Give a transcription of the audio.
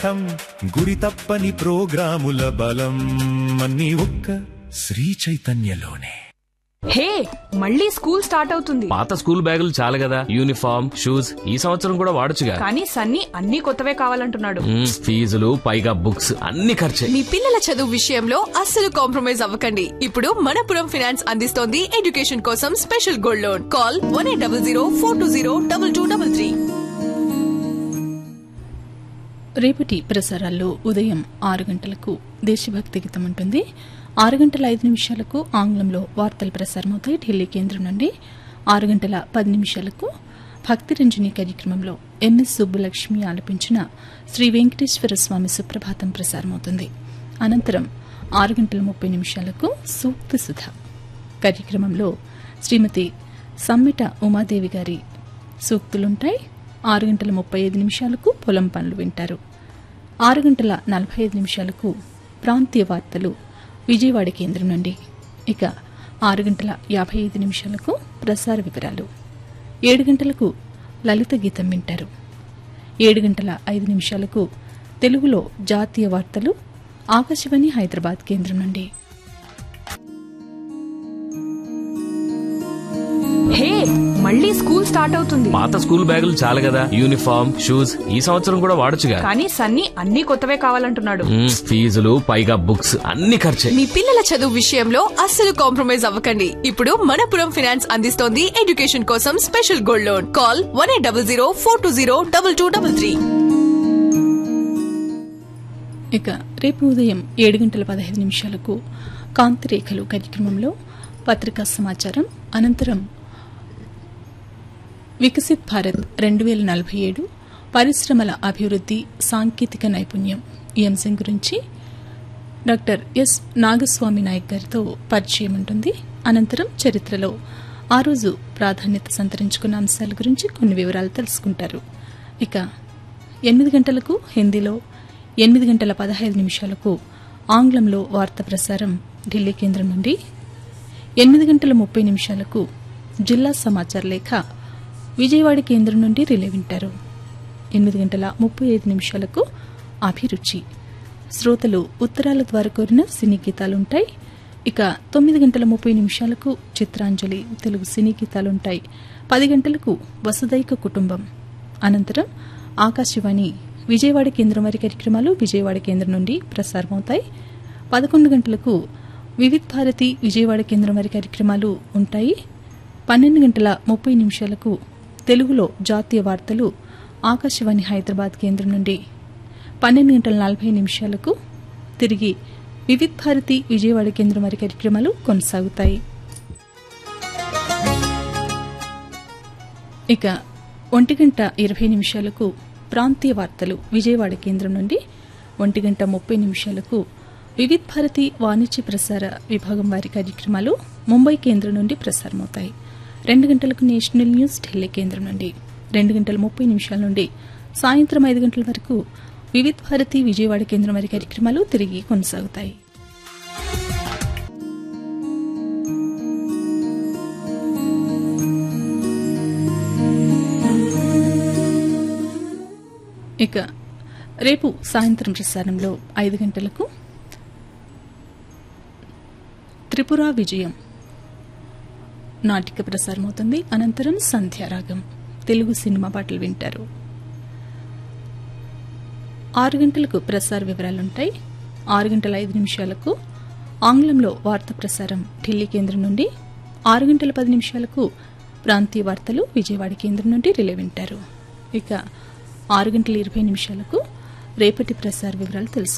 ఠం గురి తప్పని ప్రోగ్రాముల బలం అన్ని ఒక్క శ్రీ చైతన్యలోనే హే మళ్ళీ స్కూల్ స్టార్ట్ అవుతుంది పాత స్కూల్ బ్యాగులు చాలు కదా యూనిఫామ్ షూస్ ఈ సంవత్సరం కూడా వాడొచ్చుగా కానీ సన్నీ అన్ని కొత్తవే కావాలంటున్నాడు మ్మ్, ఫీజులు పైగా బుక్స్ అన్ని ఖర్చే మీ పిల్లల చదువు విషయంలో అస్సలు కాంప్రమైజ్ అవ్వకండి ఇప్పుడు మనపురం ఫైనాన్స్ అందిస్తోంది ఎడ్యుకేషన్ కోసం special gold loan call one eight double zero four two zero double two double three రేపటి ప్రసారాల్లో ఉదయం ఆరు గంటలకు దేశభక్తి గీతం ఉంటుంది ఆరు గంటల ఐదు నిమిషాలకు ఆంగ్లంలో వార్తలు ప్రసారమవుతాయి ఢిల్లీ కేంద్రం నుండి ఆరు గంటల పది నిమిషాలకు భక్తి రంజని కార్యక్రమంలో ఎంఎస్ సుబ్బులక్ష్మి ఆలపించిన శ్రీ వెంకటేశ్వర స్వామి సుప్రభాతం ప్రసారమవుతుంది అనంతరం ఆరు గంటల ముప్పై నిమిషాలకు సూక్తి సుధ కార్యక్రమంలో శ్రీమతి సమ్మిట ఉమాదేవి గారి సూక్తులుంటాయి ఆరు గంటల ముప్పై ఐదు నిమిషాలకు పొలం పనులు వింటారు ఆరు గంటల నలభై ఐదు నిమిషాలకు ప్రాంతీయ వార్తలు విజయవాడ కేంద్రం నుండి ఇక ఆరు గంటల యాభై ఐదు నిమిషాలకు ప్రసార వివరాలు ఏడు గంటలకు లలిత గీతం వింటారు ఏడు గంటల ఐదు నిమిషాలకు తెలుగులో జాతీయ వార్తలు ఆకాశవాణి హైదరాబాద్ కేంద్రం నుండి హే మళ్ళీ స్కూల్ స్టార్ట్ అవుతుంది పాత స్కూల్ బ్యాగులు చాలు కదా యూనిఫామ్ షూస్ ఈ సంవత్సరం కూడా వాడొచ్చుగా కానీ సన్నీ అన్ని కొత్తవే కావాలంటున్నాడు మ్మ్, ఫీజులు పైగా బుక్స్ అన్ని ఖర్చే మీ పిల్లల చదువు విషయంలో అస్సలు కాంప్రమైజ్ అవ్వకండి ఇప్పుడు మనపురం ఫైనాన్స్ అందిస్తోంది ఎడ్యుకేషన్ కోసం special gold loan call one eight double zero four two zero double two double three ఇక రేపు ఉదయం ఏడు గంటల పదహైదు నిమిషాలకు కాంతిరేఖలు కార్యక్రమంలో పత్రికా సమాచారం అనంతరం వికసిత్ భారత్ రెండు వేల నలభై ఏడు పరిశ్రమల అభివృద్ధి సాంకేతిక నైపుణ్యం ఈ అంశం గురించి డాక్టర్ ఎస్ నాగస్వామి నాయక్ గారితో పరిచయం ఉంటుంది అనంతరం చరిత్రలో ఆ రోజు ప్రాధాన్యత సంతరించుకున్న అంశాల గురించి కొన్ని వివరాలు తెలుసుకుంటారు ఇక ఎనిమిది గంటలకు హిందీలో ఎనిమిది గంటల పదహైదు నిమిషాలకు ఆంగ్లంలో వార్త ప్రసారం ఢిల్లీ కేంద్రం నుండి ఎనిమిది గంటల ముప్పై నిమిషాలకు జిల్లా సమాచార లేఖ విజయవాడ కేంద్రం నుండి రిలే వింటారు ఎనిమిది గంటల ముప్పై ఐదు నిమిషాలకు అభిరుచి శ్రోతలు ఉత్తరాల ద్వారా కోరిన సినీ గీతాలుంటాయి ఇక తొమ్మిది గంటల ముప్పై నిమిషాలకు చిత్రాంజలి తెలుగు సినీ గీతాలుంటాయి పది గంటలకు వసుదైక కుటుంబం అనంతరం ఆకాశవాణి విజయవాడ కేంద్రం వారి కార్యక్రమాలు విజయవాడ కేంద్రం నుండి ప్రసారమవుతాయి పదకొండు గంటలకు వివిధ్ భారతి విజయవాడ కేంద్రం వారి కార్యక్రమాలు ఉంటాయి పన్నెండు గంటల ముప్పై నిమిషాలకు తెలుగులో జాతీయ వార్తలు ఆకాశవాణి హైదరాబాద్ కేంద్రం నుండి పన్నెండు గంటల నలభై నిమిషాలకు తిరిగి వివిధ్ భారతి విజయవాడ కేంద్రం వారి కార్యక్రమాలు కొనసాగుతాయి ఇక ఒంటి గంట ఇరవై నిమిషాలకు ప్రాంతీయ వార్తలు విజయవాడ కేంద్రం నుండి ఒంటి గంట ముప్పై నిమిషాలకు వివిధ్ భారతి వాణిజ్య ప్రసార విభాగం వారి కార్యక్రమాలు ముంబై కేంద్రం నుండి ప్రసారమవుతాయి రెండు గంటలకు నేషనల్ న్యూస్ ఢిల్లీ కేంద్రం నుండి రెండు గంటల ముప్పై నిమిషాల నుండి సాయంత్రం ఐదు గంటల వరకు వివిధ్ భారతి విజయవాడ కేంద్రం వారి కార్యక్రమాలు తిరిగి కొనసాగుతాయి ఇక రేపు సాయంత్రం ప్రసారంలో ఐదు గంటలకు త్రిపుర విజయం నాటిక ప్రసారమవుతుంది అనంతరం సంధ్యారాగం తెలుగు సినిమా పాటలు వింటారు ఆరు గంటలకు ప్రసార వివరాలుంటాయి ఆరు గంటల ఐదు నిమిషాలకు ఆంగ్లంలో వార్త ప్రసారం ఢిల్లీ కేంద్రం నుండి ఆరు గంటల పది నిమిషాలకు ప్రాంతీయ వార్తలు విజయవాడ కేంద్రం నుండి రిలే వింటారు ఇక ఆరు గంటల ఇరవై నిమిషాలకు రేపటి ప్రసార వివరాలు తెలుసు